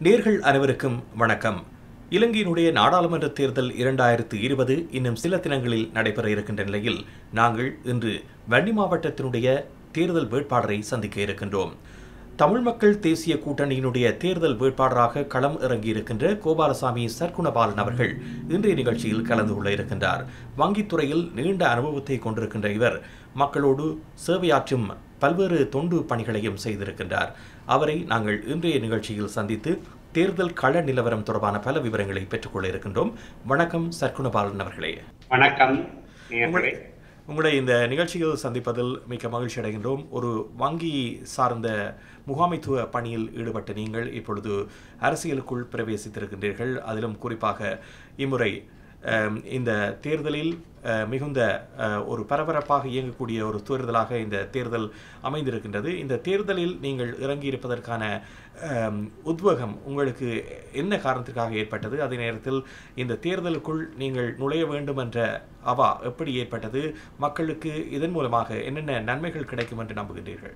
நேர்கள் அனைவருக்கும் வணக்கம் இலங்கையினுடைய நாடாளுமன்ற தேர்தல் இரண்டாயிரத்து இருபது இன்னும் சில தினங்களில் நடைபெற இருக்கின்ற நிலையில் நாங்கள் இன்று வன்னி மாவட்டத்தினுடைய தேர்தல் வேட்பாளரை சந்திக்க இருக்கின்றோம் தமிழ் மக்கள் தேசிய கூட்டணியினுடைய தேர்தல் வேட்பாளராக களம் இறங்கியிருக்கின்ற கோபாலசாமி சர்க்குணபாலன் அவர்கள் இன்றைய நிகழ்ச்சியில் கலந்து கொள்ள இருக்கின்றார் வங்கித்துறையில் நீண்ட அனுபவத்தை கொண்டிருக்கின்ற இவர் மக்களோடு சேவையாற்றும் பல்வேறு தொண்டு பணிகளையும் செய்திருக்கின்றார் அவரை நாங்கள் இன்றைய நிகழ்ச்சியில் சந்தித்து தேர்தல் கள நிலவரம் தொடர்பான பல விவரங்களை பெற்றுக்கொள்ள இருக்கின்றோம் வணக்கம் சர்க்குணபாலன் அவர்களே வணக்கம் நேயர்களே. உங்களை இந்த நிகழ்ச்சியில் சந்திப்பதில் மிக்க மகிழ்ச்சி அடைகின்றோம் ஒரு வங்கி சார்ந்த முகாமைத்துவ பணியில் ஈடுபட்ட நீங்கள் இப்பொழுது அரசியலுக்குள் பிரவேசித்திருக்கின்றீர்கள் அதிலும் குறிப்பாக இம்முறை அம், இந்த தேர்தலில் அஹ், மிகுந்த அஹ், ஒரு பரபரப்பாக இயங்கக்கூடிய ஒரு தேர்தலாக இந்த தேர்தல் அமைந்திருக்கின்றது இந்த தேர்தலில் நீங்கள் இறங்கியிருப்பதற்கான அம், உத்வேகம் உங்களுக்கு என்ன காரணத்திற்காக ஏற்பட்டது அதே நேரத்தில் இந்த தேர்தலுக்குள் நீங்கள் நுழைய வேண்டும் என்ற அவா எப்படி ஏற்பட்டது மக்களுக்கு இதன் மூலமாக என்னென்ன நன்மைகள் கிடைக்கும் என்று நம்புகின்றீர்கள்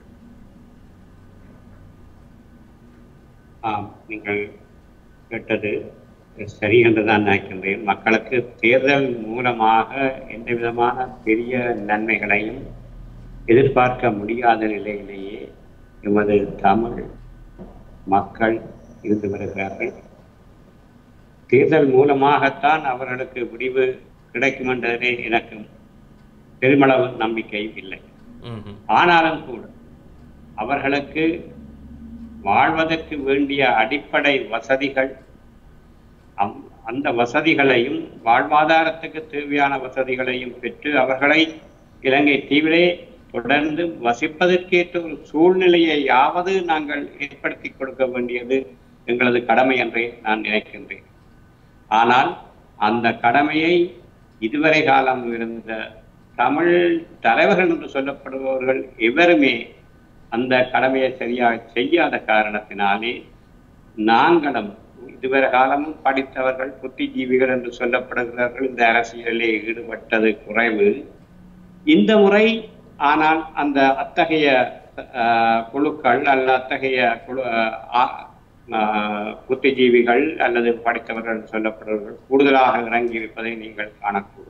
ஆம் நீங்கள் கேட்டது சரி என்று தான் நினைக்கின்றேன் மக்களுக்கு தேர்தல் மூலமாக எந்த விதமான பெரிய நன்மைகளையும் எதிர்பார்க்க முடியாத நிலையிலேயே எமது தமிழ் மக்கள் இருந்து வருகிறார்கள் தேர்தல் மூலமாகத்தான் அவர்களுக்கு முடிவு கிடைக்கும் என்றதிலே எனக்கு பெருமளவு நம்பிக்கை இல்லை ம்ஹும். ஆனாலும் கூட அவர்களுக்கு வாழ்வதற்கு வேண்டிய அடிப்படை வசதிகள் அம்- அந்த வசதிகளையும் வாழ்வாதாரத்துக்கு தேவையான வசதிகளையும் பெற்று அவர்களை இலங்கை தீவிலே தொடர்ந்து வசிப்பதற்கேற்ற ஒரு சூழ்நிலையையாவது நாங்கள் ஏற்படுத்தி கொடுக்க வேண்டியது எங்களது கடமை என்றே நான் நினைக்கின்றேன் ஆனால் அந்த கடமையை இதுவரை காலம் இருந்த தமிழ் தலைவர்கள் என்று சொல்லப்படுபவர்கள் எவருமே அந்த கடமையை சரியாக செய்யாத காரணத்தினாலே நாங்களும் இதுவரை காலமும் படித்தவர்கள் புத்திஜீவிகள் என்று சொல்லப்படுகிறார்கள் இந்த அரசியலிலே ஈடுபட்டது குறைவு இந்த முறை ஆனால் அந்த அத்தகைய அஹ், குழுக்கள் அல்ல அத்தகைய குழு அஹ், ஆ- ஆஹ், புத்திஜீவிகள் அல்லது படித்தவர்கள் என்று சொல்லப்படுபவர்கள் கூடுதலாக இறங்கி இருப்பதை நீங்கள் காணக்கூடும்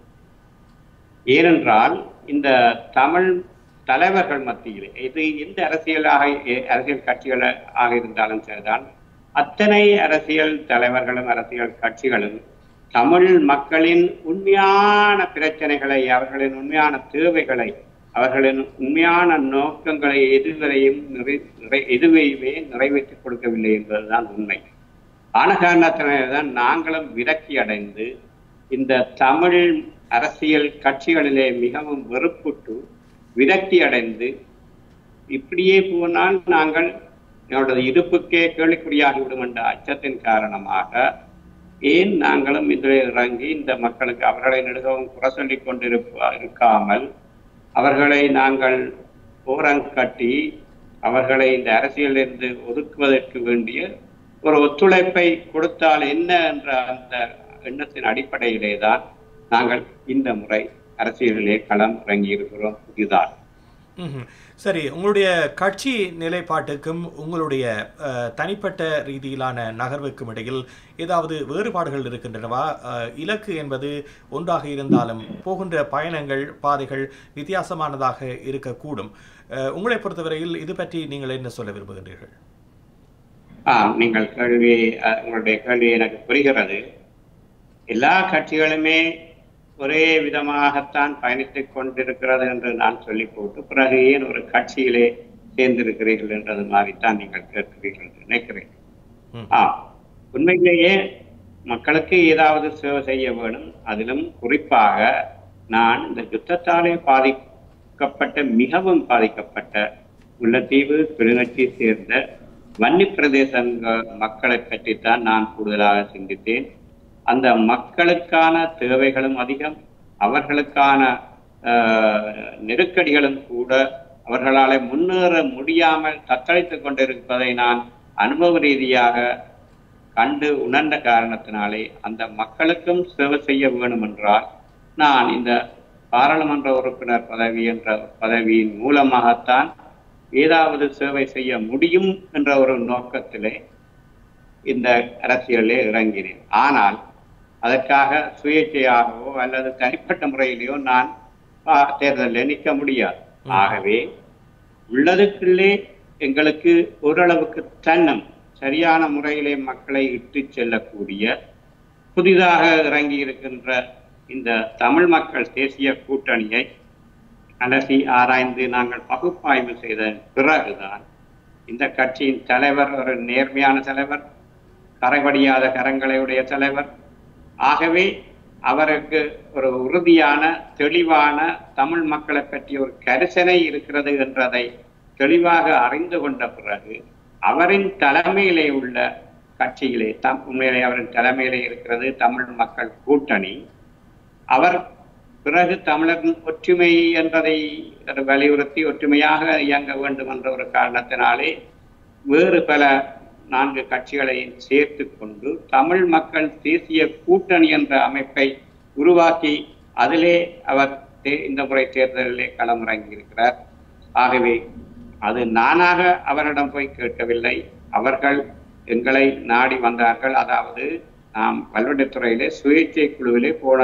ஏனென்றால் இந்த தமிழ் தலைவர்கள் மத்தியிலே இது எந்த அரசியலாக எ- அரசியல் கட்சிகளாக இருந்தாலும் சரிதான் அத்தனை அரசியல் தலைவர்களும் அரசியல் கட்சிகளும் தமிழ் மக்களின் உண்மையான பிரச்சனைகளை அவர்களின் உண்மையான தேவைகளை அவர்களின் உண்மையான நோக்கங்களை எதுவரையும் நிறை நிறை எதுவையுமே நிறைவேற்றிக் கொடுக்கவில்லை என்பதுதான் உண்மை ஆன காரணத்தினால்தான் நாங்களும் விரக்தி அடைந்து இந்த தமிழ் அரசியல் கட்சிகளிலே மிகவும் வெறுப்புட்டு விரக்தி அடைந்து இப்படியே போனால் நாங்கள் எங்களோட இருப்புக்கே கேள்விக்குறியாகிவிடும் என்ற அச்சத்தின் காரணமாக ஏன் நாங்களும் இதில் இறங்கி இந்த மக்களுக்கு அவர்களை நெடுகவும் குறை சொல்லிக் கொண்டிருப்ப இருக்காமல் அவர்களை நாங்கள் ஓரங்கட்டி அவர்களை இந்த அரசியலிருந்து ஒதுக்குவதற்கு வேண்டிய ஒரு ஒத்துழைப்பை கொடுத்தால் என்ன என்ற அந்த எண்ணத்தின் அடிப்படையிலே தான் நாங்கள் இந்த முறை அரசியலிலே களம் இறங்கி இருக்கிறோம் இதுதான் ம்ஹும். சரி உங்களுடைய கட்சி நிலைப்பாட்டுக்கும் உங்களுடைய அஹ், தனிப்பட்ட ரீதியிலான நகர்வுக்கும் இடையில் ஏதாவது வேறுபாடுகள் இருக்கின்றனவா அஹ், இலக்கு என்பது ஒன்றாக இருந்தாலும் போகின்ற பயணங்கள் பாதைகள் வித்தியாசமானதாக இருக்கக்கூடும் அஹ், உங்களை பொறுத்தவரையில் இது பற்றி நீங்கள் என்ன சொல்ல விரும்புகின்றீர்கள் ஆம் நீங்கள் கேள்வி அஹ், உங்களுடைய கேள்வி எனக்கு புரிகிறது எல்லா கட்சிகளுமே ஒரே விதமாகத்தான் பயணித்துக் கொண்டிருக்கிறது என்று நான் சொல்லி போட்டு பிறகு ஏன் ஒரு கட்சியிலே சேர்ந்திருக்கிறீர்கள் என்றது மாதிரித்தான் நீங்கள் கேட்கிறீர்கள் என்று நினைக்கிறேன் ம். ஆ உண்மையிலேயே மக்களுக்கு ஏதாவது சேவை செய்ய வேணும் அதிலும் குறிப்பாக நான் இந்த யுத்தத்தாலே பாதிக்கப்பட்ட மிகவும் பாதிக்கப்பட்ட முல்லைத்தீவு கிளிநொச்சியை சேர்ந்த வன்னி பிரதேசங்க மக்களை பற்றித்தான் நான் கூடுதலாக சிந்தித்தேன் அந்த மக்களுக்கான தேவைகளும் அதிகம் அவர்களுக்கான ஆஹ், நெருக்கடிகளும் கூட அவர்களால் முன்னேற முடியாமல் தத்தளித்துக் கொண்டிருப்பதை நான் அனுபவ ரீதியாக கண்டு உணர்ந்த காரணத்தினாலே அந்த மக்களுக்கும் சேவை செய்ய வேண்டும் என்றால் நான் இந்த பாராளுமன்ற உறுப்பினர் பதவி என்ற பதவியின் மூலமாகத்தான் ஏதாவது சேவை செய்ய முடியும் என்ற ஒரு நோக்கத்திலே இந்த அரசியலிலே இறங்கினேன் ஆனால் அதற்காக சுயேட்சையாகவோ அல்லது தனிப்பட்ட முறையிலேயோ நான் ஆ, தேர்தலில் நிற்க முடியாது ஆகவே உள்ளதுக்குள்ளே எங்களுக்கு ஓரளவுக்கு தன்னம் சரியான முறையிலே மக்களை இட்டு செல்லக்கூடிய புதிதாக இறங்கி இருக்கின்ற இந்த தமிழ் மக்கள் தேசிய கூட்டணியை அலசி ஆராய்ந்து நாங்கள் பகுப்பாய்வு செய்த பிறகுதான் இந்த கட்சியின் தலைவர் ஒரு நேர்மையான தலைவர் கரைபடியாத கரங்களையுடைய தலைவர் ஆகவே அவருக்கு ஒரு உறுதியான தெளிவான தமிழ் மக்களை பற்றிய ஒரு கரிசனை இருக்கிறது என்றதை தெளிவாக அறிந்து கொண்ட பிறகு அவரின் தலைமையிலே உள்ள கட்சியிலே தம் உண்மையிலே அவரின் தலைமையிலே இருக்கிறது தமிழ் மக்கள் கூட்டணி அவர் பிறகு தமிழரின் ஒற்றுமை என்பதை வலியுறுத்தி ஒற்றுமையாக இயங்க வேண்டும் என்ற ஒரு காரணத்தினாலே வேறு பல நான்கு கட்சிகளையும் சேர்த்து கொண்டு தமிழ் மக்கள் தேசிய கூட்டணி என்ற அமைப்பை உருவாக்கி அதிலே அவர் தே- இந்த முறை தேர்தலிலே களமிறங்கி இருக்கிறார் ஆகவே அது நானாக அவரிடம் போய் கேட்கவில்லை அவர்கள் எங்களை நாடி வந்தார்கள் அதாவது நாம் பல்வெட்டுத்துறையிலே சுயேட்சை குழுவிலே போன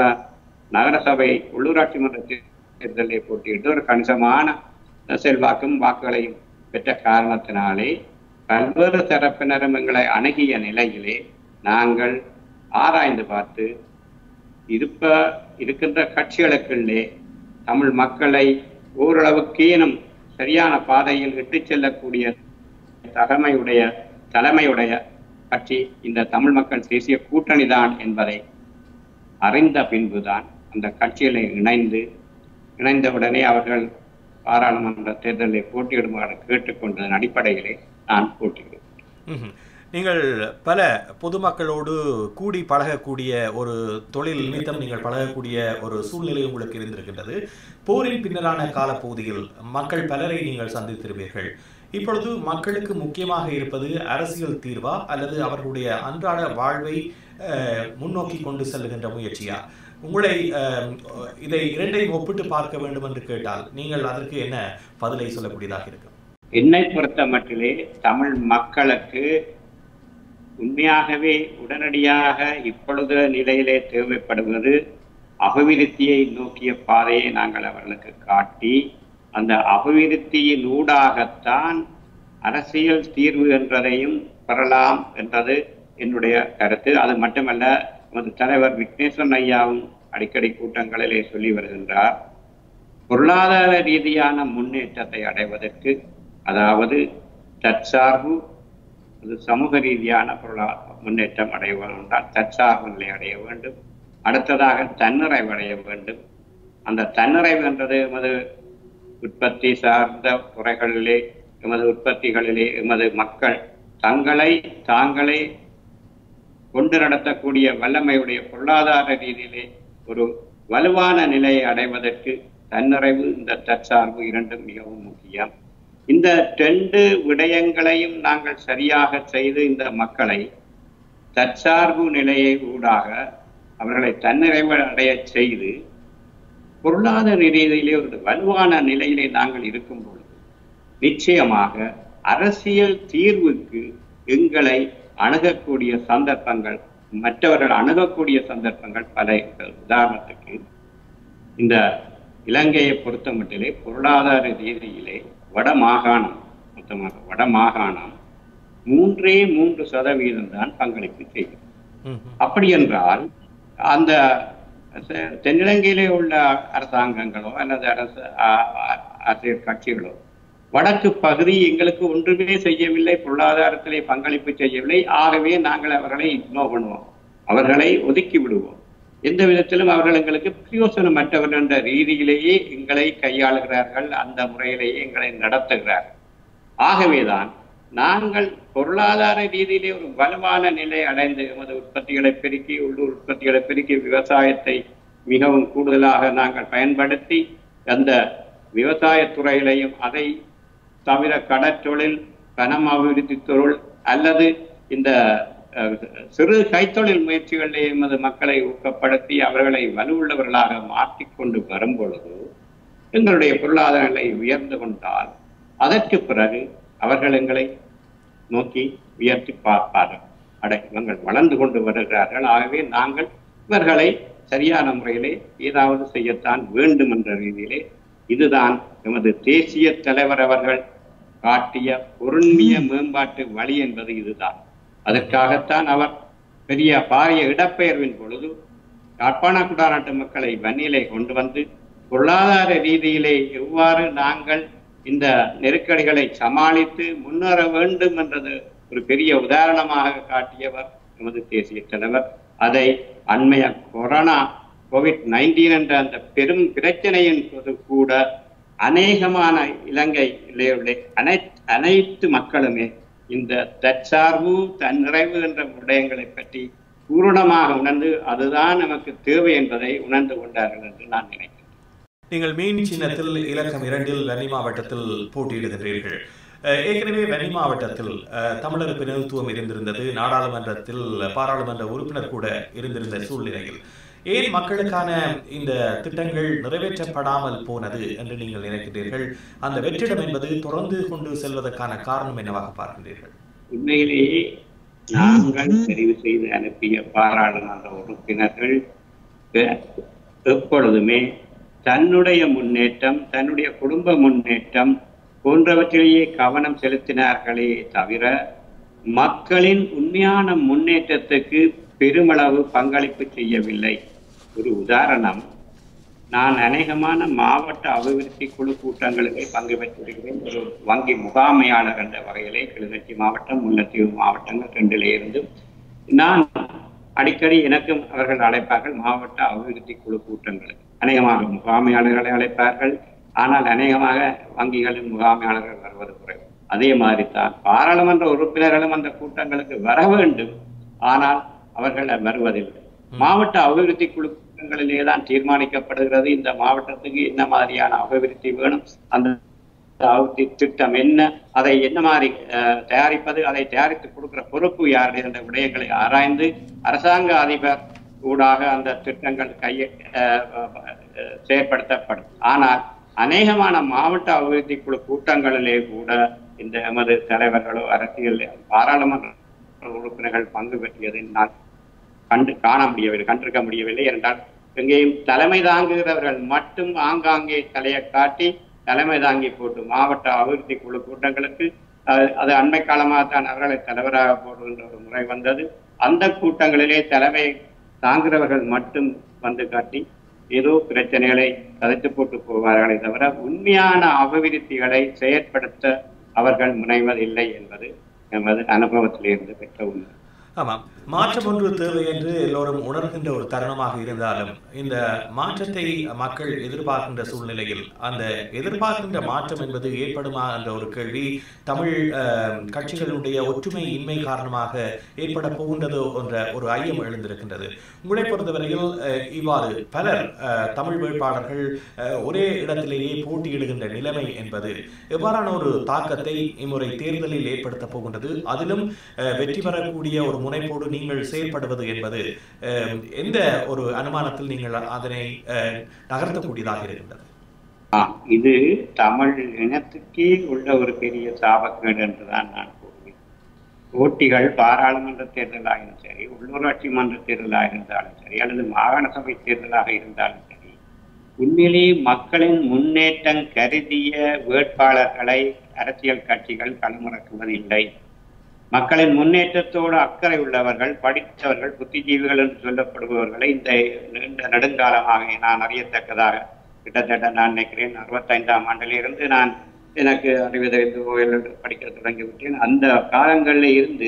நகரசபை உள்ளூராட்சி மன்ற தேர்தலை போட்டியிட்டு ஒரு கணிசமான செல்வாக்கும் வாக்குகளையும் பெற்ற காரணத்தினாலே பல்வேறு தரப்பினரும் எங்களை அணுகிய நிலையிலே நாங்கள் ஆராய்ந்து பார்த்து இருப்ப இருக்கின்ற கட்சிகளுக்குள்ளே தமிழ் மக்களை ஓரளவுக்கேனும் சரியான பாதையில் இட்டுச் செல்லக்கூடிய தகமையுடைய தலைமையுடைய கட்சி இந்த தமிழ் மக்கள் தேசிய கூட்டணி தான் என்பதை அறிந்த பின்புதான் அந்த கட்சிகளை இணைந்து இணைந்தவுடனே அவர்கள் பாராளுமன்ற தேர்தலில் போட்டியிடுமாறு கேட்டுக்கொண்டதன் அடிப்படையிலே நான் போட்டியிடுவேன் ம்ஹும். நீங்கள் பல பொதுமக்களோடு கூடி பழகக்கூடிய ஒரு தொழில் நிமித்தம் நீங்கள் பழகக்கூடிய ஒரு சூழ்நிலை உங்களுக்கு இருந்திருக்கின்றது போரின் பின்னரான காலப்பகுதியில் மக்கள் பலரை நீங்கள் சந்தித்திருப்பீர்கள் இப்பொழுது மக்களுக்கு முக்கியமாக இருப்பது அரசியல் தீர்வா அல்லது அவர்களுடைய அன்றாட வாழ்வை அஹ், முன்னோக்கி கொண்டு செல்லுகின்ற முயற்சியா உங்களை அஹ், இதை இரண்டையும் ஒப்பிட்டு பார்க்க வேண்டும் என்று கேட்டால் நீங்கள் அதற்கு என்ன பதிலை சொல்லக்கூடியதாக இருக்கும் என்னை பொறுத்த மட்டிலே தமிழ் மக்களுக்கு உண்மையாகவே உடனடியாக இப்பொழுது நிலையிலே தேவைப்படுவது அபிவிருத்தியை நோக்கிய பாதையை நாங்கள் அவர்களுக்கு காட்டி அந்த அபிவிருத்தியின் ஊடாகத்தான் அரசியல் தீர்வு என்றதையும் பெறலாம் என்றது என்னுடைய கருத்து அது மட்டுமல்ல நமது தலைவர் விக்னேஸ்வரன் ஐயாவும் அடிக்கடி கூட்டங்களிலே சொல்லி வருகின்றார் பொருளாதார ரீதியான முன்னேற்றத்தை அடைவதற்கு அதாவது தற்சார்பு அது சமூக ரீதியான பொருளாதார முன்னேற்றம் அடைய வேண்டால் தற்சார்பு நிலை அடைய வேண்டும் அடுத்ததாக தன்னிறைவு அடைய வேண்டும் அந்த தன்னிறைவு என்றது எமது உற்பத்தி சார்ந்த துறைகளிலே எமது உற்பத்திகளிலே எமது மக்கள் தங்களை தாங்களே கொண்டு நடத்தக்கூடிய வல்லமையுடைய பொருளாதார ரீதியிலே ஒரு வலுவான நிலையை அடைவதற்கு தன்னிறைவு இந்த தற்சார்பு இரண்டும் மிகவும் முக்கியம் இந்த ரெண்டு விடயங்களையும் நாங்கள் சரியாக செய்து இந்த மக்களை தற்சார்பு நிலையை ஊடாக அவர்களை தன்னிறைவு அடைய செய்து பொருளாதார ரீதியிலே ஒரு வலுவான நிலையிலே நாங்கள் இருக்கும் பொழுது நிச்சயமாக அரசியல் தீர்வுக்கு எங்களை அணுகக்கூடிய சந்தர்ப்பங்கள் மற்றவர்கள் அணுகக்கூடிய சந்தர்ப்பங்கள் பல இருக்கிறது. உதாரணத்துக்கு இந்த இலங்கையை பொறுத்த மட்டிலே பொருளாதார ரீதியிலே வட மாகாணம் மொத்தமாக வட மாகாணம் மூன்றே மூன்று சதவீதம் தான் பங்களிப்பு செய்கிறது ம்ஹும். அப்படி என்றால் அந்த செ- தென்னிலங்கையிலே உள்ள அரசாங்கங்களோ அல்லது அரசு ஆ- ஆ- அரசியல் கட்சிகளோ வடக்கு பகுதி எங்களுக்கு ஒன்றுமே செய்யவில்லை பொருளாதாரத்திலே பங்களிப்பு செய்யவில்லை ஆகவே நாங்கள் அவர்களை இக்னோர் பண்ணுவோம் அவர்களை ஒதுக்கி விடுவோம் எந்த விதத்திலும் அவர்கள் எங்களுக்கு பிரயோசனமற்றவர்கள் என்ற ரீதியிலேயே எங்களை கையாளுகிறார்கள் அந்த முறையிலேயே எங்களை நடத்துகிறார்கள் ஆகவேதான் நாங்கள் பொருளாதார ரீதியிலே ஒரு வலுவான நிலை அடைந்து எமது உற்பத்திகளை பெருக்கி உள்ளூர் உற்பத்திகளை பெருக்கி விவசாயத்தை மிகவும் கூடுதலாக நாங்கள் பயன்படுத்தி அந்த விவசாயத் துறையிலையும் அதை தவிர கடற்றொழில் பணம் அபிவிருத்தி தொழில் அல்லது இந்த அஹ், சிறு கைத்தொழில் முயற்சிகளிலே எமது மக்களை ஊக்கப்படுத்தி அவர்களை வலுவுள்ளவர்களாக மாற்றிக்கொண்டு வரும் பொழுது எங்களுடைய பொருளாதார நிலை உயர்ந்து கொண்டால் அதற்கு பிறகு அவர்கள் எங்களை நோக்கி உயர்த்தி பார்ப்பார்கள் அட இவங்கள் வளர்ந்து கொண்டு வருகிறார்கள் ஆகவே நாங்கள் இவர்களை சரியான முறையிலே ஏதாவது செய்யத்தான் வேண்டும் என்ற ரீதியிலே இதுதான் எமது தேசிய தலைவர் அவர்கள் காட்டிய பொருண்மைய மேம்பாட்டு வழி என்பது இதுதான் அதற்காகத்தான் அவர் பெரிய பாரிய இடப்பெயர்வின் பொழுது யாழ்ப்பாண குடாநாட்டு மக்களை வன்னியிலே கொண்டு வந்து பொருளாதார ரீதியிலே எவ்வாறு நாங்கள் இந்த நெருக்கடிகளை சமாளித்து முன்னேற வேண்டும் என்றது ஒரு பெரிய உதாரணமாக காட்டியவர் எமது தேசிய தலைவர் அதை அண்மைய கொரோனா கோவிட் நைன்டீன் என்ற அந்த பெரும் பிரச்சனையின் போது கூட அநேகமான இலங்கையிலே உள்ள அனைத்து அனைத்து மக்களுமே இந்த தற்சார்பு தன்னிறைவு என்ற விடயங்களை பற்றி பூரணமாக உணர்ந்து அதுதான் நமக்கு தேவை என்பதை உணர்ந்து கொண்டார்கள் என்று நான் நினைக்கிறேன் நீங்கள் மீன் சின்னத்தில் இலக்கம் இரண்டில் வன்னி மாவட்டத்தில் போட்டியிடுகின்றீர்கள் அஹ், ஏற்கனவே வன்னி மாவட்டத்தில் அஹ், தமிழர் பிரதிநிதித்துவம் இருந்திருந்தது நாடாளுமன்றத்தில் பாராளுமன்ற உறுப்பினர் கூட இருந்திருந்த சூழ்நிலையில் ஏன் மக்களுக்கான இந்த திட்டங்கள் நிறைவேற்றப்படாமல் போனது என்று நீங்கள் நினைக்கிறீர்கள் அந்த வெற்றிடம் என்பது தொடர்ந்து கொண்டு செல்வதற்கான காரணம் என்னவாக பார்க்கின்றீர்கள் உண்மையிலேயே நாங்கள் தெரிவு செய்து அனுப்பிய பாராளுமன்ற உறுப்பினர்கள் எ- எப்பொழுதுமே தன்னுடைய முன்னேற்றம் தன்னுடைய குடும்ப முன்னேற்றம் போன்றவற்றிலேயே கவனம் செலுத்தினார்களே தவிர மக்களின் உண்மையான முன்னேற்றத்துக்கு பெருமளவு பங்களிப்பு செய்யவில்லை ஒரு உதாரணம் நான் அநேகமான மாவட்ட அபிவிருத்தி குழு கூட்டங்களுக்கு பங்கு பெற்றிருக்கிறேன் ஒரு வங்கி முகாமையாளர் என்ற வகையிலே கிளிநொச்சி மாவட்டம் முல்லைத்தீவு மாவட்டங்கள் ரெண்டிலே இருந்து நான் அடிக்கடி எனக்கும் அவர்கள் அழைப்பார்கள் மாவட்ட அபிவிருத்தி குழு கூட்டங்களுக்கு அநேகமாக முகாமையாளர்களை அழைப்பார்கள் ஆனால் அநேகமாக வங்கிகளின் முகாமையாளர்கள் வருவது குறைவு அதே மாதிரி தான் பாராளுமன்ற உறுப்பினர்களும் அந்த கூட்டங்களுக்கு வர வேண்டும் ஆனால் அவர்கள் வருவதில்லை மாவட்ட அபிவிருத்தி குழு கூட்டங்களிலே தான் தீர்மானிக்கப்படுகிறது இந்த மாவட்டத்துக்கு என்ன மாதிரியான அபிவிருத்தி வேணும் அந்த அபிவிருத்தி திட்டம் என்ன அதை என்ன மாதிரி அஹ், தயாரிப்பது அதை தயாரித்து கொடுக்கிற பொறுப்பு யார் என்ற விடயங்களை ஆராய்ந்து அரசாங்க அதிபர் ஊடாக அந்த திட்டங்கள் கைய அஹ், அஹ், செயற்படுத்தப்படும் ஆனால் அநேகமான மாவட்ட அபிவிருத்தி குழு கூட்டங்களிலே கூட இந்த எமது தலைவர்களோ அரசியல் பாராளுமன்ற உறுப்பினர்கள் பங்கு பெற்றியதை நான் கண்டு காண முடியவில்லை கண்டிருக்க முடியவில்லை என்றால் எங்கேயும் தலைமை தாங்குகிறவர்கள் மட்டும் ஆங்காங்கே தலையை காட்டி தலைமை தாங்கி போட்டு மாவட்ட அபிவிருத்தி குழு கூட்டங்களுக்கு அது அது அண்மை காலமாகத்தான் அவர்களை தலைவராக போடுகின்ற ஒரு முறை வந்தது அந்த கூட்டங்களிலே தலைமை தாங்குகிறவர்கள் மட்டும் வந்து காட்டி ஏதோ பிரச்சனைகளை கதைத்து போட்டு போவார்களே தவிர உண்மையான அபிவிருத்திகளை செயற்படுத்த அவர்கள் முனைவதில்லை என்பது எமது அனுபவத்திலிருந்து பெற்ற உண்மை ஆமாம் மாற்றம் ஒன்று தேவை என்று எல்லோரும் உணர்கின்ற ஒரு தருணமாக இருந்தாலும் இந்த மாற்றத்தை மக்கள் எதிர்பார்க்கின்ற சூழ்நிலையில் அந்த எதிர்பார்க்கின்ற மாற்றம் என்பது ஏற்படுமா என்ற ஒரு கேள்வி தமிழ் அஹ், கட்சிகளுடைய ஒற்றுமை இன்மை காரணமாக ஏற்பட போகின்றதோ என்ற ஒரு ஐயம் எழுந்திருக்கின்றது உங்களை பொறுத்தவரையில் அஹ், இவ்வாறு பலர் அஹ், தமிழ் வேட்பாளர்கள் அஹ், ஒரே இடத்திலேயே போட்டியிடுகின்ற நிலைமை என்பது எவ்வாறான ஒரு தாக்கத்தை இம்முறை தேர்தலில் ஏற்படுத்த போகின்றது அதிலும் அஹ், வெற்றி பெறக்கூடிய ஒரு முனைப்போடு நீங்கள் செயல்படுவது என்பது அஹ், எந்த ஒரு அனுமானத்தில் நீங்கள் அதனை அஹ், நகர்த்தக்கூடியதாக இருக்கின்றது ஆ, இது தமிழ் இனத்துக்கே உள்ள ஒரு பெரிய சாபக்கேடு என்றுதான் நான் கூறுவேன் போட்டிகள் பாராளுமன்ற தேர்தலாக இருந்தாலும் சரி உள்ளூராட்சி மன்ற தேர்தலாக இருந்தாலும் சரி அல்லது மாகாண சபை தேர்தலாக இருந்தாலும் சரி உண்மையிலேயே மக்களின் முன்னேற்றம் கருதிய வேட்பாளர்களை அரசியல் கட்சிகள் களமிறக்குவதில்லை மக்களின் முன்னேற்றத்தோடு அக்கறை உள்ளவர்கள் படித்தவர்கள் புத்திஜீவிகள் என்று சொல்லப்படுபவர்களை இந்த நீண்ட நெடுங்காலமாக நான் அறியத்தக்கதாக கிட்டத்தட்ட நான் நினைக்கிறேன் அறுபத்தைந்தாம் ஆண்டிலிருந்து நான் எனக்கு அறிவு தெரிந்து கோயில் படிக்க தொடங்கிவிட்டேன் அந்த காலங்களில் இருந்து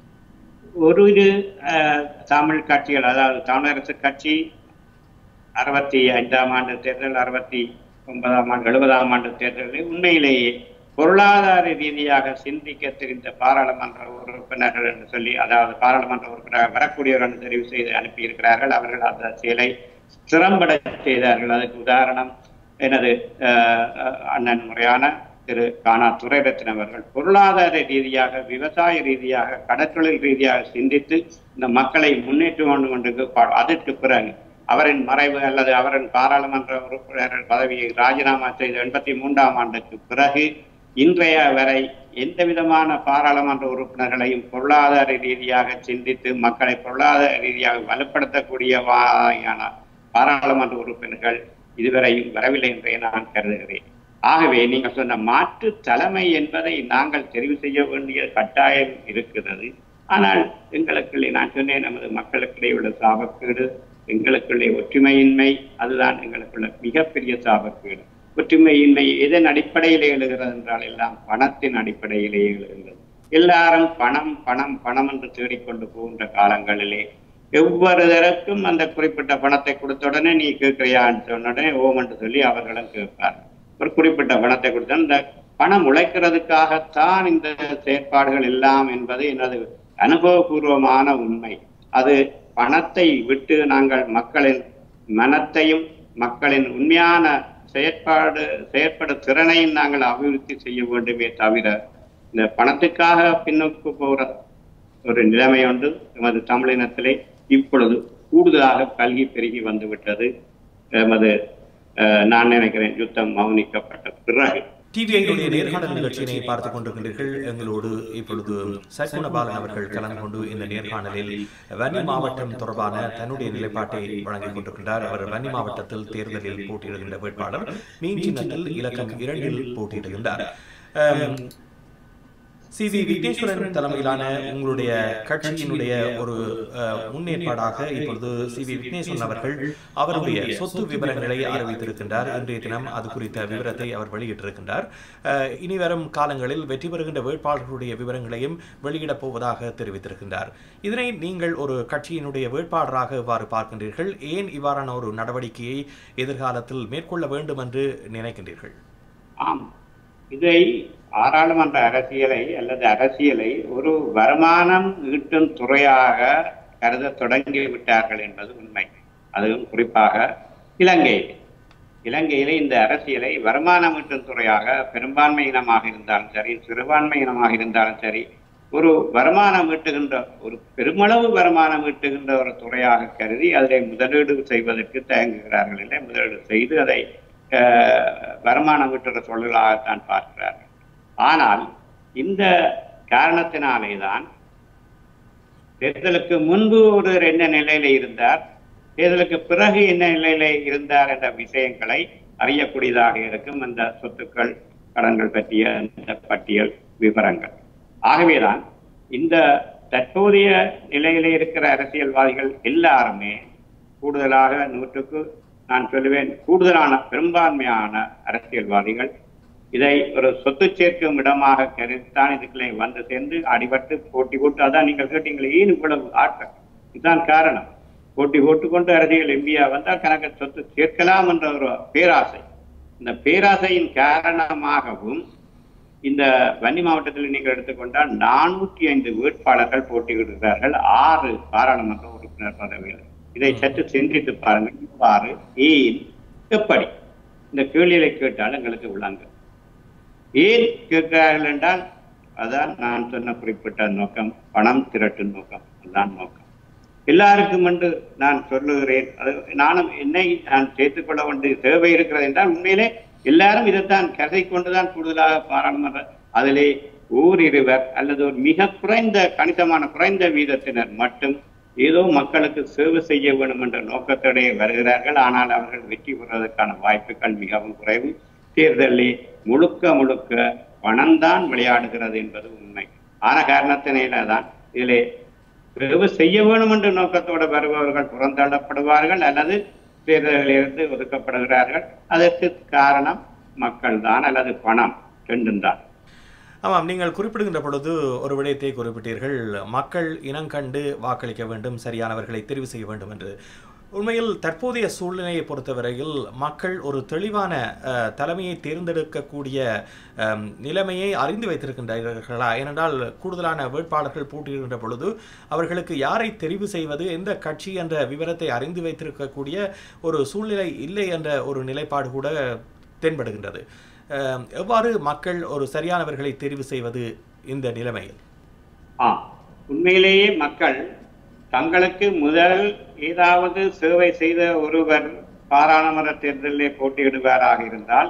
ஒரு இரு அஹ், தமிழ் கட்சிகள் அதாவது தமிழரசு கட்சி அறுபத்தி ஐந்தாம் ஆண்டு தேர்தல் அறுபத்தி ஒன்பதாம் ஆண்டு எழுபதாம் ஆண்டு தேர்தலில் உண்மையிலேயே பொருளாதார ரீதியாக சிந்திக்க தெரிந்த பாராளுமன்ற உறுப்பினர்கள் என்று சொல்லி அதாவது பாராளுமன்ற உறுப்பினர் வரக்கூடியவர்கள் என்று தெரிவு செய்து அனுப்பியிருக்கிறார்கள் அவர்கள் அந்த செயலை திறம்பட செய்தார்கள் அதுக்கு உதாரணம் எனது அஹ், அஹ், அண்ணன் முறையான திரு கானா துரைரத்ன அவர்கள் பொருளாதார ரீதியாக விவசாய ரீதியாக கடற்தொழில் ரீதியாக சிந்தித்து இந்த மக்களை முன்னேற்ற வேண்டும் என்று பா- அதற்கு பிறகு அவரின் மறைவு அல்லது அவரின் பாராளுமன்ற உறுப்பினர் பதவியை ராஜினாமா செய்த எண்பத்தி மூன்றாம் ஆண்டுக்கு பிறகு இன்றைய வரை எந்த விதமான பாராளுமன்ற உறுப்பினர்களையும் பொருளாதார ரீதியாக சிந்தித்து மக்களை பொருளாதார ரீதியாக வலுப்படுத்தக்கூடிய வாயான பாராளுமன்ற உறுப்பினர்கள் இதுவரையும் வரவில்லை என்றே நான் கருதுகிறேன் ஆகவே நீங்கள் சொன்ன மாற்று தலைமை என்பதை நாங்கள் தெரிவு செய்ய வேண்டிய கட்டாயம் இருக்கிறது ஆனால் எங்களுக்குள்ளே நான் சொன்னேன் நமது மக்களுக்கிடையே உள்ள சாபக்கேடு எங்களுக்குள்ளே ஒற்றுமையின்மை அதுதான் எங்களுக்குள்ள மிகப்பெரிய சாபக்கேடு ஒற்றுமையின்மை எதன் அடிப்படையிலே எழுகிறது என்றால் எல்லாம் பணத்தின் அடிப்படையிலே எழுகிறது எல்லாரும் பணம் பணம் பணம் என்று தேடிக்கொண்டு போகின்ற காலங்களிலே எவ்வொருதற்கும் அந்த குறிப்பிட்ட பணத்தை கொடுத்த உடனே நீ கேட்கிறியான்னு சொன்ன உடனே ஓம் என்று சொல்லி அவர்களும் கேட்பார் ஒரு குறிப்பிட்ட பணத்தை கொடுத்த இந்த பணம் உழைக்கிறதுக்காகத்தான் இந்த செயற்பாடுகள் எல்லாம் என்பது எனது அனுபவபூர்வமான உண்மை அது பணத்தை விட்டு நாங்கள் மக்களின் மனத்தையும் மக்களின் உண்மையான செயற்பாடு செயற்படும் திறனையும் நாங்கள் அபிவிருத்தி செய்ய வேண்டுமே தவிர இந்த பணத்துக்காக பின்னுக்கு போகிற ஒரு நிலைமை ஒன்று எமது தமிழினத்திலே இப்பொழுது கூடுதலாக கல்வி பெருகி வந்துவிட்டது எமது அஹ், நான் நினைக்கிறேன் யுத்தம் மௌனிக்கப்பட்ட பிறகு டிவிஐனுடைய நேர்காணல் நிகழ்ச்சியினை பார்த்துக் கொண்டிருக்கின்றீர்கள் எங்களோடு இப்பொழுது சற்குண பாலன் அவர்கள் கலந்து கொண்டு இந்த நேர்காணலில் வன்னி மாவட்டம் தொடர்பான தன்னுடைய நிலைப்பாட்டை வழங்கிக் கொண்டிருக்கின்றார் அவர் வன்னி மாவட்டத்தில் தேர்தலில் போட்டியிடுகின்ற வேட்பாளர் மீன் சின்னத்தில் இலக்கம் இரண்டில் போட்டியிடுகின்றார் அம், சி வி விக்னேஸ்வரன் தலைமையிலான உங்களுடைய கட்சியினுடைய ஒரு அஹ், முன்னேற்பாடாக இப்பொழுது சி வி விக்னேஸ்வரன் அவர்கள் அவருடைய சொத்து விவரங்களை அறிவித்திருக்கின்றார் இன்றைய தினம் அது குறித்த விவரத்தை அவர் வெளியிட்டிருக்கின்றார் அஹ், இனி வரும் காலங்களில் வெற்றி பெறுகின்ற வேட்பாளர்களுடைய விவரங்களையும் வெளியிடப் போவதாக தெரிவித்திருக்கின்றார் இதனை நீங்கள் ஒரு கட்சியினுடைய வேட்பாளராக இவ்வாறு பார்க்கின்றீர்கள் ஏன் இவ்வாறான ஒரு நடவடிக்கையை எதிர்காலத்தில் மேற்கொள்ள வேண்டும் என்று நினைக்கின்றீர்கள் ஆம் இதை பாராளுமன்ற அரசியலை அல்லது அரசியலை ஒரு வருமானம் ஈட்டும் துறையாக கருத தொடங்கி விட்டார்கள் என்பது உண்மை அதுவும் குறிப்பாக இலங்கையில் இலங்கையிலே இந்த அரசியலை வருமானம் ஈட்டும் துறையாக பெரும்பான்மை இனமாக இருந்தாலும் சரி சிறுபான்மை இனமாக இருந்தாலும் சரி ஒரு வருமானம் ஈட்டுகின்ற ஒரு பெருமளவு வருமானம் ஈட்டுகின்ற ஒரு துறையாக கருதி அதில் முதலீடு செய்வதற்கு தயங்குகிறார்கள் இல்லை முதலீடு செய்து அதை அஹ், வருமானம் ஈட்டுகிற தொழிலாகத்தான் பார்க்கிறார்கள் ஆனால் இந்த காரணத்தினாலே தான் தேர்தலுக்கு முன்பு ஒரு என்ன நிலையில இருந்தார் தேர்தலுக்கு பிறகு என்ன நிலையில இருந்தார் என்ற விஷயங்களை அறியக்கூடியதாக இருக்கும் அந்த சொத்துக்கள் கடன்கள் பற்றிய அந்த பட்டியல் விவரங்கள் ஆகவேதான் இந்த தற்போதைய நிலையில இருக்கிற அரசியல்வாதிகள் எல்லாருமே கூடுதலாக நூற்றுக்கு நான் சொல்லுவேன் கூடுதலான பெரும்பான்மையான அரசியல்வாதிகள் இதை ஒரு சொத்து சேர்க்கும் இடமாக கருத்தான் இதுக்குள்ளே வந்து சேர்ந்து அடிபட்டு போட்டி போட்டு அதான் நீங்கள் கேட்டீங்களே ஏன் இவ்வளவு ஆட்டம் இதுதான் காரணம் போட்டி போட்டுக்கொண்டு அரசியல் எம்பியா வந்தால் கணக்கு சொத்து சேர்க்கலாம் என்ற ஒரு பேராசை இந்த பேராசையின் காரணமாகவும் இந்த வன்னி மாவட்டத்தில் நீங்கள் எடுத்துக்கொண்டால் நானூற்றி ஐந்து வேட்பாளர்கள் போட்டியிடுகிறார்கள் ஆறு பாராளுமன்ற உறுப்பினர் பதவிகள் இதை சற்று சிந்தித்து பாருங்கள் இவ்வாறு ஏன் எப்படி இந்த கேள்விகளை கேட்டால் எங்களுக்கு விளங்கும் ஏன் கேட்கிறார்கள் என்றால் அதான் நான் சொன்ன குறிப்பிட்ட நோக்கம் பணம் திரட்டும் நோக்கம் அதுதான் நோக்கம் எல்லாருக்கும் என்று நான் சொல்லுகிறேன் அது நானும் என்னை நான் சேர்த்துக் கொள்ள வேண்டிய தேவை இருக்கிறது என்றால் உண்மையிலே எல்லாரும் இதைத்தான் கருதை கொண்டுதான் கூடுதலாக பாராளுமன்ற அதிலே ஓரிருவர் அல்லது ஒரு மிக குறைந்த கணிசமான குறைந்த வீதத்தினர் மட்டும் ஏதோ மக்களுக்கு சேவை செய்ய வேண்டும் என்ற நோக்கத்தோടെ வருகிறார்கள் ஆனால் அவர்கள் வெற்றி பெறுவதற்கான வாய்ப்புகள் மிகவும் குறைவு தேர்தலில் முழுக்க முழுக்க பணம்தான் விளையாடுகிறது என்பது உண்மை ஆன காரணத்தினால தான் இதிலே பிரிவு செய்ய வேணும் என்ற நோக்கத்தோடு வருபவர்கள் புறந்தள்ளப்படுவார்கள் அல்லது தேர்தலிலிருந்து ஒதுக்கப்படுகிறார்கள் அதற்கு காரணம் மக்கள் தான் அல்லது பணம் ரெண்டும் தான் ஆமாம் நீங்கள் குறிப்பிடுகின்ற பொழுது ஒரு விடயத்தை குறிப்பிட்டீர்கள் மக்கள் இனங்கண்டு வாக்களிக்க வேண்டும் சரியானவர்களை தெரிவு செய்ய வேண்டும் என்று உண்மையில் தற்போதைய சூழ்நிலையை பொறுத்தவரையில் மக்கள் ஒரு தெளிவான அஹ், தலைமையை தேர்ந்தெடுக்கக்கூடிய அம், நிலைமையை அறிந்து வைத்திருக்கின்றார்களா ஏனென்றால் கூடுதலான வேட்பாளர்கள் போட்டியிடுகின்ற பொழுது அவர்களுக்கு யாரை தெரிவு செய்வது எந்த கட்சி என்ற விவரத்தை அறிந்து வைத்திருக்கக்கூடிய ஒரு சூழ்நிலை இல்லை என்ற ஒரு நிலைப்பாடு கூட தென்படுகின்றது அஹ், எவ்வாறு மக்கள் ஒரு சரியானவர்களை தெரிவு செய்வது இந்த நிலைமையில் ஆ உண்மையிலேயே மக்கள் தங்களுக்கு முதல் ஏதாவது சேவை செய்த ஒருவர் பாராளுமன்ற தேர்தலிலே போட்டியிடுவாராக இருந்தால்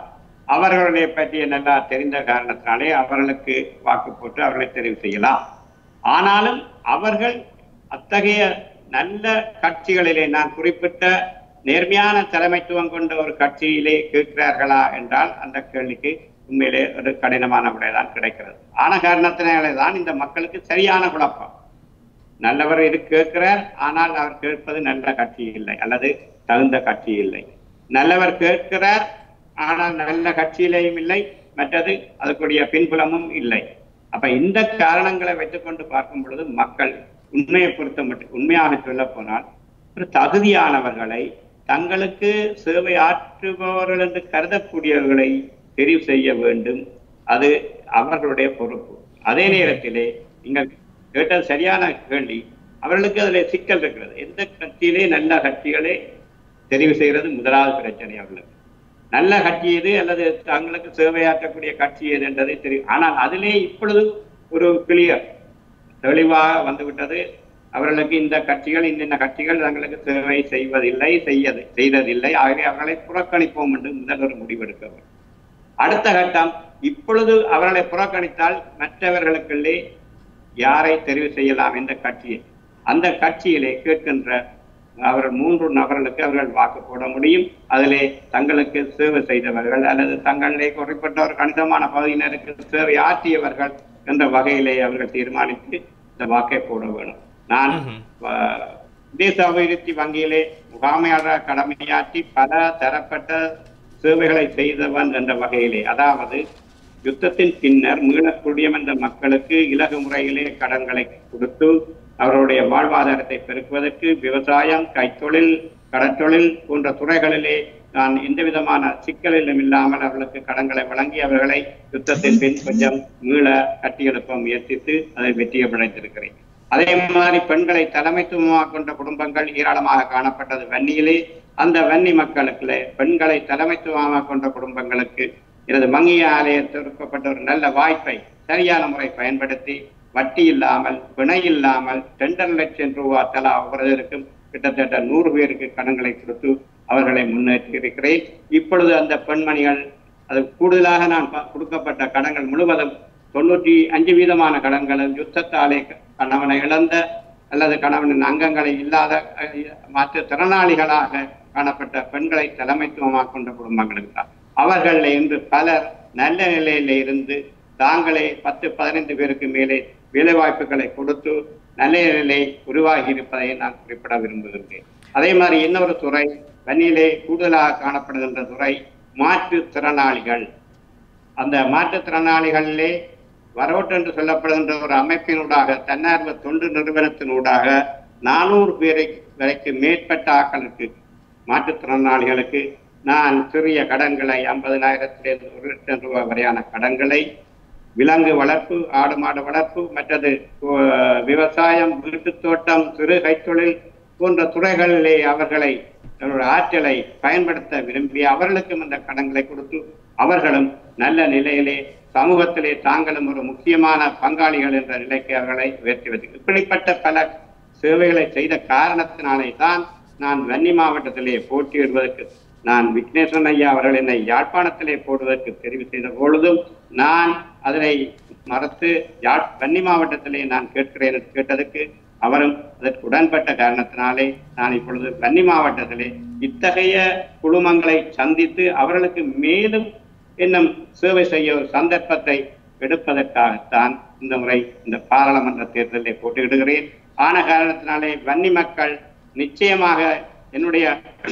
அவர்களுடைய பற்றிய நல்லா தெரிந்த காரணத்தினாலே அவர்களுக்கு வாக்கு போட்டு அவர்களை தெரிவு செய்யலாம் ஆனாலும் அவர்கள் அத்தகைய நல்ல கட்சிகளிலே நான் குறிப்பிட்ட நேர்மையான தலைமைத்துவம் கொண்ட ஒரு கட்சியிலே கேட்கிறார்களா என்றால் அந்த கேள்விக்கு உண்மையிலே ஒரு கடினமான விடைதான் கிடைக்கிறது ஆன காரணத்தினாலே தான் இந்த மக்களுக்கு சரியான குழப்பம் நல்லவர் இது கேட்கிறார் ஆனால் அவர் கேட்பது நல்ல கட்சி இல்லை அல்லது தகுந்த கட்சி இல்லை நல்லவர் கேட்கிறார் ஆனால் நல்ல கட்சியிலேயும் இல்லை மற்றது அதுக்குரிய பின்புலமும் இல்லை அப்ப இந்த காரணங்களை வைத்துக்கொண்டு பார்க்கும் பொழுது மக்கள் உண்மையை பொறுத்த மட்டும் உண்மையாக சொல்ல போனால் ஒரு தகுதியானவர்களை தங்களுக்கு சேவை ஆற்றுபவர்கள் என்று கருதக்கூடியவர்களை தெரிவு செய்ய வேண்டும் அது அவர்களுடைய பொறுப்பு அதே நேரத்திலே நீங்கள் கேட்டது சரியான கேள்வி அவர்களுக்கு அதுல சிக்கல் இருக்கிறது எந்த கட்சியிலே நல்ல கட்சிகளை தெரிவு செய்கிறது முதலாவது பிரச்சனை அவர்களுக்கு நல்ல கட்சி எது அல்லது தங்களுக்கு சேவையாற்றக்கூடிய கட்சி எது என்றதை தெரியும் ஆனால் அதிலே இப்பொழுது ஒரு கிளியர் தெளிவாக வந்துவிட்டது அவர்களுக்கு இந்த கட்சிகள் இன்னென்ன கட்சிகள் தங்களுக்கு சேவை செய்வதில்லை செய்யது செய்ததில்லை ஆகவே அவர்களை புறக்கணிப்போம் என்று முதல் ஒரு முடிவெடுக்க வேண்டும் அடுத்த கட்டம் இப்பொழுது அவர்களை புறக்கணித்தால் மற்றவர்களுக்குள்ளே யாரை தெரிவு செய்யலாம் என்ற கட்சியை அந்த கட்சியிலே கேட்கின்ற அவர்கள் மூன்று நபர்களுக்கு அவர்கள் வாக்கு போட முடியும் அதிலே தங்களுக்கு சேவை செய்தவர்கள் அல்லது தங்களிலே குறிப்பிட்ட ஒரு கணிசமான பகுதியினருக்கு சேவை ஆற்றியவர்கள் என்ற வகையிலே அவர்கள் தீர்மானித்து இந்த வாக்கை போட வேணும் நான் ம்ஹும். ஆஹ், தேச அபிவிருத்தி வங்கியிலே முகாமையாளர் கடமையாற்றி பல தரப்பட்ட சேவைகளை செய்தவன் என்ற வகையிலே அதாவது யுத்தத்தின் பின்னர் மீளக்கூடிய என்ற மக்களுக்கு இலகு முறையிலே கடன்களை கொடுத்து அவருடைய வாழ்வாதாரத்தை பெருக்குவதற்கு விவசாயம் கைத்தொழில் கடற்றொழில் போன்ற துறைகளிலே நான் எந்த விதமான சிக்கலிலும் இல்லாமல் அவர்களுக்கு கடன்களை வழங்கி அவர்களை யுத்தத்தின் பின் கொஞ்சம் மீள கட்டியெழுப்ப முயற்சித்து அதை வெற்றியை படைத்திருக்கிறேன் அதே மாதிரி பெண்களை தலைமைத்துவமாக கொண்ட குடும்பங்கள் ஏராளமாக காணப்பட்டது வன்னியிலே அந்த வன்னி மக்களுக்கு பெண்களை தலைமைத்துவமாக கொண்ட குடும்பங்களுக்கு எனது வங்கி ஆலயத்தில் கொடுக்கப்பட்ட ஒரு நல்ல வாய்ப்பை சரியான முறை பயன்படுத்தி வட்டி இல்லாமல் பிணை இல்லாமல் ரெண்டரை லட்சம் ரூபாய் தலா ஒவ்வொருவருக்கும் கிட்டத்தட்ட நூறு பேருக்கு கடன்களை கொடுத்து அவர்களை முன்னேற்றி இருக்கிறேன் இப்பொழுது அந்த பெண்மணிகள் அது கூடுதலாக நான் ப- கொடுக்கப்பட்ட கடன்கள் முழுவதும் தொண்ணூற்றி அஞ்சு வீதமான கடன்களும் யுத்தத்தாலே கணவனை இழந்த அல்லது கணவனின் அங்கங்களை இல்லாத அஹ், மாற்று திறனாளிகளாக காணப்பட்ட பெண்களை தலைமைத்துவமாக கொண்ட குடும்பங்களுக்கு தான் அவர்களில் இன்று பலர் நல்ல நிலையில இருந்து தாங்களே பத்து பதினைந்து பேருக்கு மேலே வேலை வாய்ப்புகளை கொடுத்து நல்ல நிலை உருவாகி இருப்பதை நான் குறிப்பிட விரும்புகின்றேன் அதே மாதிரி இன்னொரு துறை வன்னியிலே கூடுதலாக காணப்படுகின்ற துறை மாற்றுத்திறனாளிகள் அந்த மாற்றுத்திறனாளிகளிலே வரோட் என்று சொல்லப்படுகின்ற ஒரு அமைப்பினூடாக தன்னார்வ தொண்டு நிறுவனத்தினூடாக நானூறு பேரை வரைக்கு மேற்பட்ட ஆக்களுக்கு மாற்றுத்திறனாளிகளுக்கு நான் சிறிய கடன்களை ஐம்பதினாயிரத்திலிருந்து ஒரு லட்சம் ரூபாய் வரையான கடன்களை விலங்கு வளர்ப்பு ஆடு மாடு வளர்ப்பு மற்றது அஹ், விவசாயம் வீட்டுத் தோட்டம் சிறு கைத்தொழில் போன்ற துறைகளிலே அவர்களை தன்னுடைய ஆற்றலை பயன்படுத்த விரும்பி அவர்களுக்கும் இந்த கடன்களை கொடுத்து அவர்களும் நல்ல நிலையிலே சமூகத்திலே தாங்களும் ஒரு முக்கியமான பங்காளிகள் என்ற நிலைக்கு அவர்களை உயர்த்தி வைத்து இப்படிப்பட்ட பல சேவைகளை செய்த காரணத்தினாலே தான் நான் வன்னி மாவட்டத்திலே போட்டியிடுவதற்கு நான் விக்னேஸ்வரன் ஐயா அவர்கள் என்னை யாழ்ப்பாணத்திலே போடுவதற்கு தெரிவு செய்த பொழுதும் நான் அதனை மறுத்து யாழ் வன்னி மாவட்டத்திலே நான் கேட்கிறேன் என்று கேட்டதுக்கு அவரும் அதற்கு உடன்பட்ட காரணத்தினாலே நான் இப்பொழுது வன்னி மாவட்டத்திலே இத்தகைய குழுமங்களை சந்தித்து அவர்களுக்கு மேலும் இன்னும் சேவை செய்ய ஒரு சந்தர்ப்பத்தை எடுப்பதற்காகத்தான் இந்த முறை இந்த பாராளுமன்ற தேர்தலில் போட்டியிடுகிறேன் ஆன காரணத்தினாலே வன்னி மக்கள் நிச்சயமாக என்னுடைய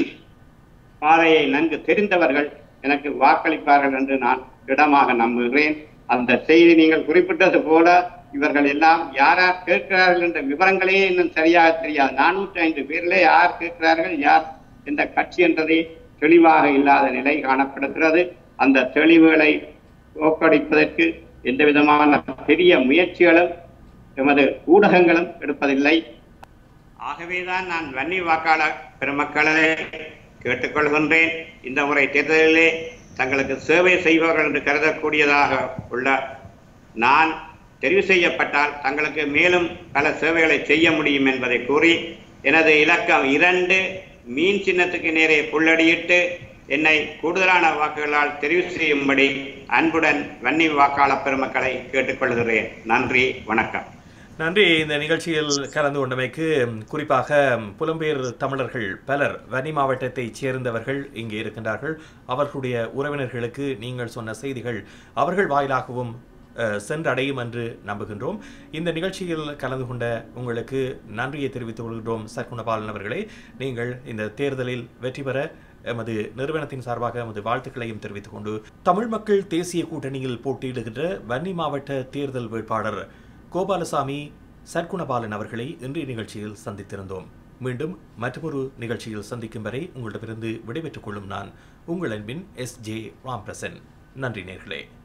பாதையை நன்கு தெரிந்தவர்கள் எனக்கு வாக்களிப்பார்கள் என்று நான் திடமாக நம்புகிறேன் அந்த செய்தி நீங்கள் குறிப்பிட்டது போல இவர்கள் எல்லாம் யார் யார் கேட்கிறார்கள் என்ற விவரங்களே இன்னும் சரியாக தெரியாது நானூற்றி ஐந்து பேரிலே யார் கேட்கிறார்கள் யார் எந்த கட்சி என்றதை தெளிவாக இல்லாத நிலை காணப்படுகிறது அந்த தெளிவுகளை தோற்கடிப்பதற்கு எந்த விதமான பெரிய முயற்சிகளும் எமது ஊடகங்களும் எடுப்பதில்லை ஆகவேதான் நான் வன்னி வாக்காளர் பெருமக்களை கேட்டுக்கொள்கின்றேன் இந்த முறை தேர்தலிலே தங்களுக்கு சேவை செய்பவர்கள் என்று கருதக்கூடியதாக உள்ள நான் தெரிவு செய்யப்பட்டால் தங்களுக்கு மேலும் பல சேவைகளை செய்ய முடியும் என்பதை கூறி எனது இலக்கம் இரண்டு மீன் சின்னத்துக்கு நேரே புள்ளடியிட்டு என்னை கூடுதலான வாக்குகளால் தெரிவு செய்யும்படி அன்புடன் வன்னி வாக்காளர் பெருமக்களை கேட்டுக்கொள்கிறேன் நன்றி வணக்கம் நன்றி இந்த நிகழ்ச்சியில் கலந்து கொண்டமைக்கு குறிப்பாக புலம்பெயர் தமிழர்கள் பலர் வன்னி மாவட்டத்தைச் சேர்ந்தவர்கள் இங்கே இருக்கின்றார்கள் அவர்களுடைய உறவினர்களுக்கு நீங்கள் சொன்ன செய்திகள் அவர்கள் வாயிலாகவும் அஹ், சென்றடையும் என்று நம்புகின்றோம் இந்த நிகழ்ச்சியில் கலந்து கொண்ட உங்களுக்கு நன்றியை தெரிவித்துக் கொள்கிறோம் சர்க்குணபாலன் அவர்களே நீங்கள் இந்த தேர்தலில் வெற்றி பெற எமது நிறுவனத்தின் சார்பாக எமது வாழ்த்துக்களையும் தெரிவித்துக் கொண்டு தமிழ் மக்கள் தேசிய கூட்டணியில் போட்டியிடுகின்ற வன்னி மாவட்ட தேர்தல் வேட்பாளர் கோபாலசாமி சர்க்குணபாலன் அவர்களை இன்றைய நிகழ்ச்சியில் சந்தித்திருந்தோம் மீண்டும் மற்றொரு நிகழ்ச்சியில் சந்திக்கும் வரை உங்களிடமிருந்து விடைபெற்றுக் கொள்ளும் நான் உங்கள் அன்பின் எஸ் ஜே ராம்பிரசன் நன்றி நேர்களே